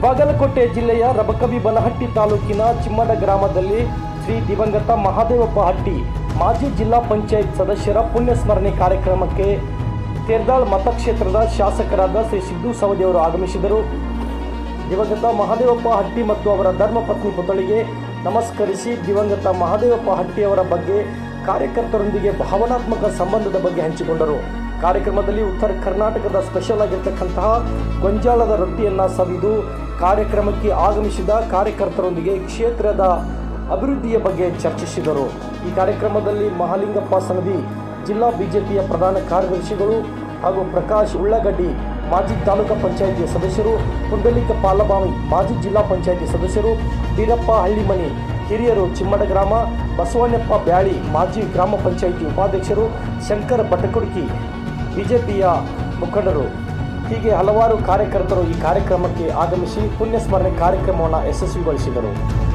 ಬಾಗಲಕೋಟೆ ಜಿಲ್ಲೆಯ ರಬಕವಿ ಬನಹಟ್ಟಿ ತಾಲೂಕಿನ ಚಿಮ್ಮಡ ಗ್ರಾಮದಲ್ಲಿ ಶ್ರೀ ದಿವಂಗತ ಮಹಾದೇವಪ್ಪ ಹಟ್ಟಿ ಮಾಜಿ ಜಿಲ್ಲಾ ಪಂಚಾಯತ್ ಸದಸ್ಯರ ಪುಣ್ಯಸ್ಮರಣೆ ಕಾರ್ಯಕ್ರಮಕ್ಕೆ ತೇರ್ದಾಳ್ ಮತಕ್ಷೇತ್ರದ ಶಾಸಕರಾದ ಶ್ರೀ ಸಿದ್ದು ಸವದಿಯವರು ಆಗಮಿಸಿದರು ದಿವಂಗತ ಮಹಾದೇವಪ್ಪ ಹಟ್ಟಿ ಮತ್ತು ಅವರ ಧರ್ಮಪತ್ನಿ ಪುತ್ಥಳಿಗೆ ನಮಸ್ಕರಿಸಿ ದಿವಂಗತ ಮಹಾದೇವಪ್ಪ ಹಟ್ಟಿಯವರ ಬಗ್ಗೆ ಕಾರ್ಯಕರ್ತರೊಂದಿಗೆ ಭಾವನಾತ್ಮಕ ಸಂಬಂಧದ ಬಗ್ಗೆ ಹಂಚಿಕೊಂಡರು ಕಾರ್ಯಕ್ರಮದಲ್ಲಿ ಉತ್ತರ ಕರ್ನಾಟಕದ ಸ್ಪೆಷಲ್ ಆಗಿರ್ತಕ್ಕಂತಹ ಗೊಂಜಾಳದ ರೊಟ್ಟಿಯನ್ನು ಸವಿದು ಕಾರ್ಯಕ್ರಮಕ್ಕೆ ಆಗಮಿಸಿದ ಕಾರ್ಯಕರ್ತರೊಂದಿಗೆ ಕ್ಷೇತ್ರದ ಅಭಿವೃದ್ಧಿಯ ಬಗ್ಗೆ ಚರ್ಚಿಸಿದರು ಈ ಕಾರ್ಯಕ್ರಮದಲ್ಲಿ ಮಹಾಲಿಂಗಪ್ಪ ಸನದಿ ಜಿಲ್ಲಾ ಬಿಜೆಪಿಯ ಪ್ರಧಾನ ಕಾರ್ಯದರ್ಶಿಗಳು ಹಾಗೂ ಪ್ರಕಾಶ್ ಉಳ್ಳಗಡ್ಡಿ ಮಾಜಿ ತಾಲೂಕಾ ಪಂಚಾಯಿತಿ ಸದಸ್ಯರು ಪುಂಡಲಿಕ ಪಾಲಬಾವಿ ಮಾಜಿ ಜಿಲ್ಲಾ ಪಂಚಾಯಿತಿ ಸದಸ್ಯರು ಬೀರಪ್ಪ ಹಳ್ಳಿಮನಿ ಹಿರಿಯರು ಚಿಮ್ಮಡ ಗ್ರಾಮ ಬಸವಣ್ಣಪ್ಪ ಬ್ಯಾಳಿ ಮಾಜಿ ಗ್ರಾಮ ಪಂಚಾಯಿತಿ ಉಪಾಧ್ಯಕ್ಷರು ಶಂಕರ ಬಟಕುಡ್ಕಿ ಬಿಜೆಪಿಯ ಮುಖಂಡರು ಹೀಗೆ ಹಲವಾರು ಕಾರ್ಯಕರ್ತರು ಈ ಕಾರ್ಯಕ್ರಮಕ್ಕೆ ಆಗಮಿಸಿ ಪುಣ್ಯಸ್ಮರಣೆ ಕಾರ್ಯಕ್ರಮವನ್ನು ಯಶಸ್ವಿಗೊಳಿಸಿದರು